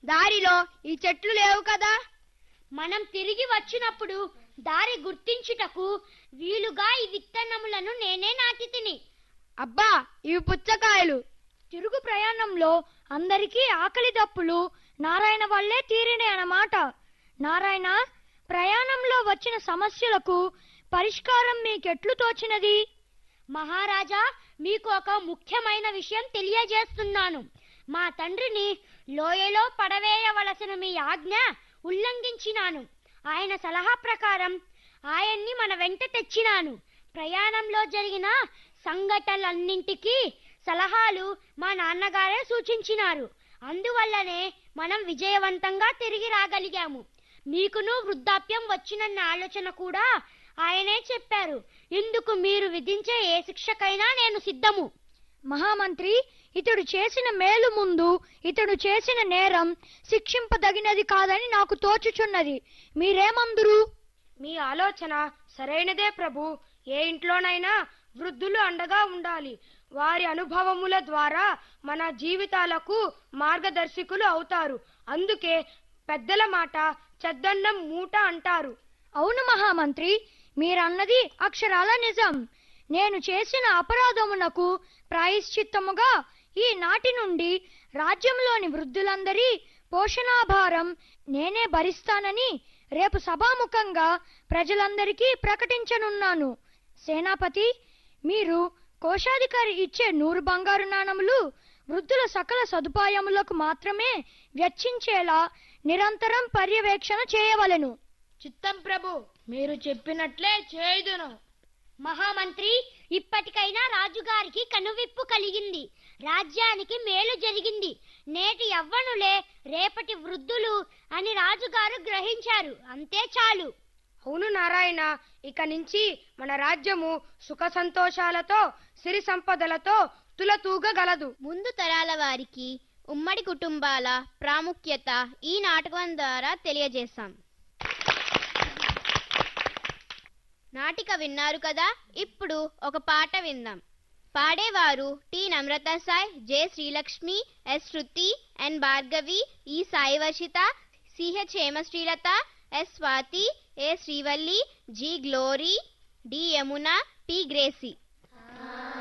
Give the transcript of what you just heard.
దారిలో ఈ చెట్లు లేవు కదా మనం తిరిగి వచ్చినప్పుడు దారి గుర్తించుటకు వీలుగా ఈ విత్తనములను నేనే నాటి తిని అబ్బా ఇవి పుచ్చకాయలు తిరుగు ప్రయాణంలో అందరికీ ఆకలి దప్పులు నారాయణ వల్లే తీరినే అన్నమాట నారాయణ ప్రయాణంలో వచ్చిన సమస్యలకు పరిష్కారం మీకెట్లు తోచినది మహారాజా మీకు ఒక ముఖ్యమైన విషయం తెలియజేస్తున్నాను మా తండ్రిని లోయలో పడవేయవలసిన మీ ఆజ్ఞ ఉల్లంఘించినాను ఆయన సలహా ప్రకారం ఆయన్ని మన వెంట తెచ్చినాను ప్రయాణంలో జరిగిన సంఘటనలన్నింటికీ సలహాలు మా నాన్నగారే సూచించినారు అందువల్లనే మనం విజయవంతంగా తిరిగి రాగలిగాము మీకును వృద్ధాప్యం వచ్చినన్న ఆలోచన కూడా ఆయనే చెప్పారు ఇందుకు మీరు విధించే ఏ శిక్షకైనా నేను సిద్ధము మహామంత్రి ఇతడు చేసిన మేలు ముందు ఇతడు చేసిన నేరం శిక్షింపదగినది కాదని నాకు తోచుచున్నది మీరేమందురు మీ ఆలోచన సరైనదే ప్రభు ఏ ఇంట్లోనైనా వృద్ధులు అండగా ఉండాలి వారి అనుభవముల ద్వారా మన జీవితాలకు మార్గదర్శకులు అవుతారు అందుకే పెద్దల మాట చెద్దన్నం మూట అంటారు అవును మహామంత్రి మీరన్నది అక్షరాల నిజం నేను చేసిన అపరాధమునకు ప్రాయశ్చిత్తముగా ఈ నాటి నుండి రాజ్యంలోని వృద్ధులందరి పోషణాభారం నేనే భరిస్తానని రేపు సభాముఖంగా ప్రజలందరికీ ప్రకటించనున్నాను సేనాపతి మీరు కోశాధికారి ఇచ్చే నూరు బంగారు నాణములు వృద్ధుల సకల సదుపాయములకు మాత్రమే వెచ్చించేలా నిరంతరం పర్యవేక్షణ చేయవలెను చిత్తం ప్రభు మీరు చెప్పినట్లే చేయుదును మహామంత్రి ఇప్పటికైనా రాజుగారికి కనువిప్పు కలిగింది రాజ్యానికి మేలు జరిగింది నేటి యవ్వనులే రేపటి వృద్ధులు అని రాజుగారు గ్రహించారు అంతే చాలు అవును నారాయణ ఇక నుంచి మన రాజ్యము సుఖ సంతోషాలతో సిరి సంపదలతో తులతూగగలదు ముందు తరాల వారికి ఉమ్మడి కుటుంబాల ప్రాముఖ్యత ఈ నాటకం ద్వారా తెలియజేశాం నాటిక విన్నారు కదా ఇప్పుడు ఒక పాట విందాం పాడేవారు T Namratha Sai J Srilakshmi S Sruthi N Bhargavi E Sai Varshitha C H Hemasrilatha S Swathi A Srivalli G Glory D Yamuna T Gracy